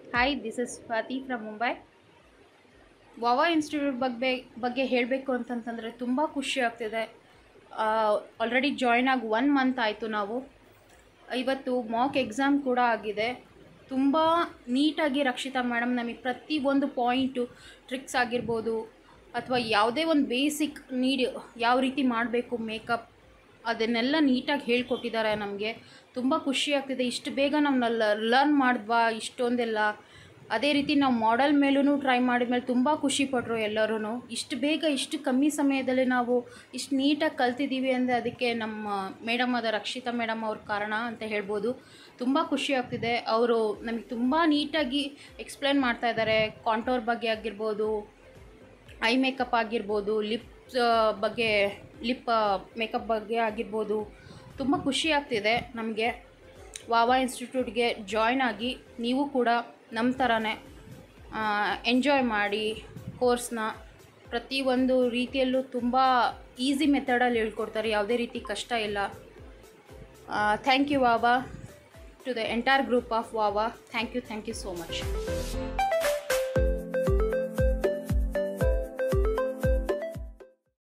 hi this is Swathi from Mumbai Vava institute ಬಗ್ಗೆ ಬಗ್ಗೆ ಹೇಳಬೇಕು ಅಂತಂತಂದರೆ ತುಂಬ ಖುಷಿ ಆಗ್ತಿದೆ ಆಲ್ರೆಡಿ ಜಾಯ್ನ್ ಆಗಿ ಒನ್ ಮಂತ್ ಆಯಿತು ನಾವು ಇವತ್ತು ಮಾಕ್ ಎಕ್ಸಾಮ್ ಕೂಡ ಆಗಿದೆ ತುಂಬ ನೀಟಾಗಿ ರಕ್ಷಿತಾ ಮೇಡಮ್ ನಮಗೆ ಪ್ರತಿ ಒಂದು ಪಾಯಿಂಟು ಟ್ರಿಕ್ಸ್ ಆಗಿರ್ಬೋದು ಅಥವಾ ಯಾವುದೇ ಒಂದು ಬೇಸಿಕ್ ನೀಡ್ ಯಾವ ರೀತಿ ಮಾಡಬೇಕು ಮೇಕಪ್ ಅದನ್ನೆಲ್ಲ ನೀಟಾಗಿ ಹೇಳ್ಕೊಟ್ಟಿದ್ದಾರೆ ನಮಗೆ ತುಂಬ ಖುಷಿ ಆಗ್ತಿದೆ ಇಷ್ಟು ಬೇಗ ನಾವು ಲರ್ನ್ ಮಾಡಿದ್ವಾ ಇಷ್ಟೊಂದೆಲ್ಲ ಅದೇ ರೀತಿ ನಾವು ಮಾಡೆಲ್ ಮೇಲೂ ಟ್ರೈ ಮಾಡಿದ್ಮೇಲೆ ತುಂಬ ಖುಷಿಪಟ್ಟರು ಎಲ್ಲರೂ ಇಷ್ಟು ಬೇಗ ಇಷ್ಟು ಕಮ್ಮಿ ಸಮಯದಲ್ಲಿ ನಾವು ಇಷ್ಟು ನೀಟಾಗಿ ಕಲ್ತಿದ್ದೀವಿ ಅಂದರೆ ಅದಕ್ಕೆ ನಮ್ಮ ಮೇಡಮ್ ಆದ ರಕ್ಷಿತಾ ಮೇಡಮ್ ಅವ್ರ ಕಾರಣ ಅಂತ ಹೇಳ್ಬೋದು ತುಂಬ ಖುಷಿ ಆಗ್ತಿದೆ ಅವರು ನಮಗೆ ತುಂಬ ನೀಟಾಗಿ ಎಕ್ಸ್ಪ್ಲೇನ್ ಮಾಡ್ತಾ ಇದ್ದಾರೆ ಕಾಂಟೋರ್ ಬಗ್ಗೆ ಆಗಿರ್ಬೋದು ಐ ಮೇಕಪ್ ಆಗಿರ್ಬೋದು ಲಿಪ್ಸ್ ಬಗ್ಗೆ ಲಿಪ್ ಮೇಕಪ್ ಬಗ್ಗೆ ಆಗಿರ್ಬೋದು ತುಂಬ ಖುಷಿ ಆಗ್ತಿದೆ ನಮಗೆ ವಾವಾ ಇನ್ಸ್ಟಿಟ್ಯೂಟ್ಗೆ ಜಾಯ್ನ್ ಆಗಿ ನೀವು ಕೂಡ ನಮ್ಮ ಥರನೇ ಎಂಜಾಯ್ ಮಾಡಿ ಕೋರ್ಸ್ನ ಪ್ರತಿಯೊಂದು ರೀತಿಯಲ್ಲೂ ತುಂಬ ಈಸಿ ಮೆಥಡಲ್ಲಿ ಹೇಳ್ಕೊಡ್ತಾರೆ ಯಾವುದೇ ರೀತಿ ಕಷ್ಟ ಇಲ್ಲ thank you Vava to the entire group of Vava thank you thank you so much